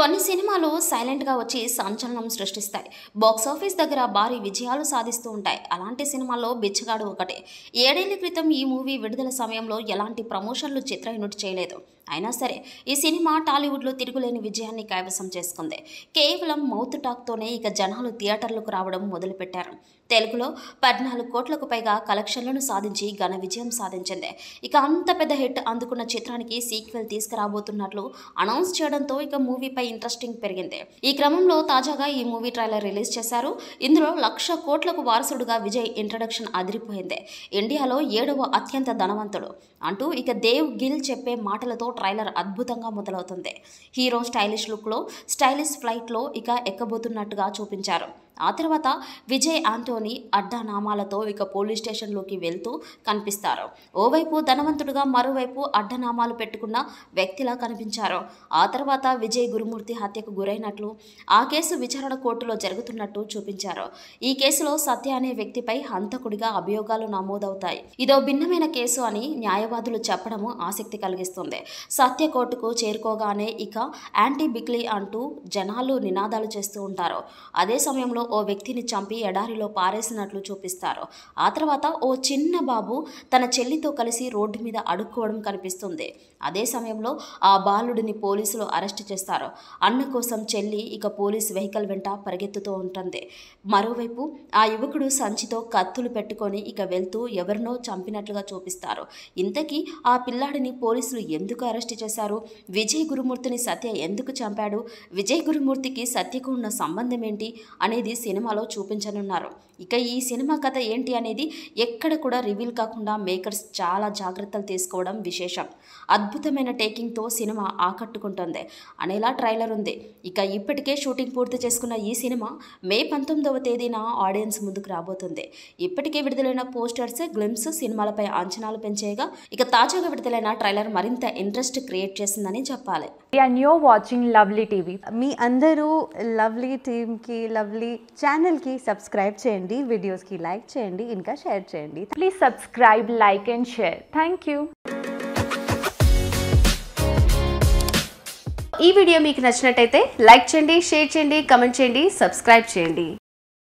కొన్ని సినిమాలు సైలెంట్గా వచ్చి సంచలనం సృష్టిస్తాయి బాక్స్ ఆఫీస్ దగ్గర భారీ విజయాలు సాధిస్తూ ఉంటాయి అలాంటి సినిమాల్లో బిచ్చగాడు ఒకటి ఏడేళ్ల క్రితం ఈ మూవీ విడుదల సమయంలో ఎలాంటి ప్రమోషన్లు చిత్ర యూనిట్ చేయలేదు అయినా సరే ఈ సినిమా టాలీవుడ్లో తిరుగులేని విజయాన్ని కైవసం చేసుకుంది కేవలం మౌత్ టాక్తోనే ఇక జనాలు థియేటర్లకు రావడం మొదలుపెట్టారు తెలుగులో పద్నాలుగు కోట్లకు పైగా కలెక్షన్లను సాధించి ఘన విజయం సాధించింది ఇక అంత పెద్ద హిట్ అందుకున్న చిత్రానికి సీక్వెల్ తీసుకురాబోతున్నట్లు అనౌన్స్ చేయడంతో ఇక మూవీపై ఇంట్రెస్టింగ్ పెరిగింది ఈ క్రమంలో తాజాగా ఈ మూవీ ట్రైలర్ రిలీజ్ చేశారు ఇందులో లక్ష కోట్లకు వారసుడుగా విజయ్ ఇంట్రడక్షన్ అదిరిపోయింది ఇండియాలో ఏడవ అత్యంత ధనవంతుడు అంటూ ఇక దేవ్ గిల్ చెప్పే మాటలతో ట్రైలర్ అద్భుతంగా మొదలవుతుంది హీరో స్టైలిష్ లుక్లో స్టైలిష్ ఫ్లైట్లో ఇక ఎక్కబోతున్నట్టుగా చూపించారు ఆ తర్వాత విజయ్ ఆంటోనీ అడ్డనామాలతో ఇక పోలీస్ స్టేషన్లోకి వెళ్తూ కనిపిస్తారు ఓవైపు ధనవంతుడుగా మరోవైపు అడ్డనామాలు పెట్టుకున్న వ్యక్తిలా కనిపించారు ఆ తర్వాత విజయ్ గురుమూర్తి హత్యకు గురైనట్లు ఆ కేసు విచారణ కోర్టులో జరుగుతున్నట్టు చూపించారు ఈ కేసులో సత్య అనే వ్యక్తిపై హంతకుడిగా అభియోగాలు నమోదవుతాయి ఇదో భిన్నమైన కేసు అని న్యాయవాదులు చెప్పడము ఆసక్తి కలిగిస్తుంది సత్య కోర్టుకు చేరుకోగానే ఇక యాంటీ బిక్లీ అంటూ జనాలు నినాదాలు చేస్తూ ఉంటారు అదే సమయంలో ఓ వ్యక్తిని చంపి ఎడారిలో పారేసినట్లు చూపిస్తారు ఆ తర్వాత ఓ చిన్న బాబు తన చెల్లితో కలిసి రోడ్డు మీద అడుక్కోవడం కనిపిస్తుంది అదే సమయంలో ఆ బాలుడిని పోలీసులు అరెస్ట్ చేస్తారు అన్న కోసం చెల్లి ఇక పోలీస్ వెహికల్ వెంట పరిగెత్తుతూ ఉంటుంది మరోవైపు ఆ యువకుడు సంచితో కత్తులు పెట్టుకొని ఇక వెళ్తూ ఎవరినో చంపినట్లుగా చూపిస్తారు ఇంతకీ ఆ పిల్లాడిని పోలీసులు ఎందుకు అరెస్ట్ చేశారు విజయ్ గురుమూర్తిని సత్య ఎందుకు చంపాడు విజయ్ గురుమూర్తికి సత్యకు ఉన్న సంబంధం ఏంటి అనేది సినిమాలో చూపించనున్నారు ఇక ఈ సినిమా కథ ఏంటి అనేది ఎక్కడ కూడా రివీల్ కాకుండా మేకర్స్ చాలా జాగ్రత్తలు తీసుకోవడం విశేషం అద్భుతమైన టేకింగ్తో సినిమా ఆకట్టుకుంటుంది అనేలా ట్రైలర్ ఉంది ఇక ఇప్పటికే షూటింగ్ పూర్తి చేసుకున్న ఈ సినిమా మే పంతొమ్మిదవ తేదీన ఆడియన్స్ ముందుకు రాబోతుంది ఇప్పటికే విడుదలైన పోస్టర్స్ గ్లిమ్స్ సినిమాలపై అంచనాలు పెంచేయగా ఇక తాజాగా విడుదలైన ట్రైలర్ మరింత ఇంట్రెస్ట్ క్రియేట్ చేసిందని చెప్పాలి and you're watching Lovely TV. మీ అందరూ లవ్లీ టీమ్కి లవ్లీ ఛానల్కి సబ్స్క్రైబ్ చేయండి వీడియోస్కి లైక్ చేయండి ఇంకా షేర్ చేయండి Please subscribe, like, and share. Thank you. ఈ వీడియో మీకు నచ్చినట్టయితే లైక్ చేయండి షేర్ చేయండి కమెంట్ చేయండి సబ్స్క్రైబ్ చేయండి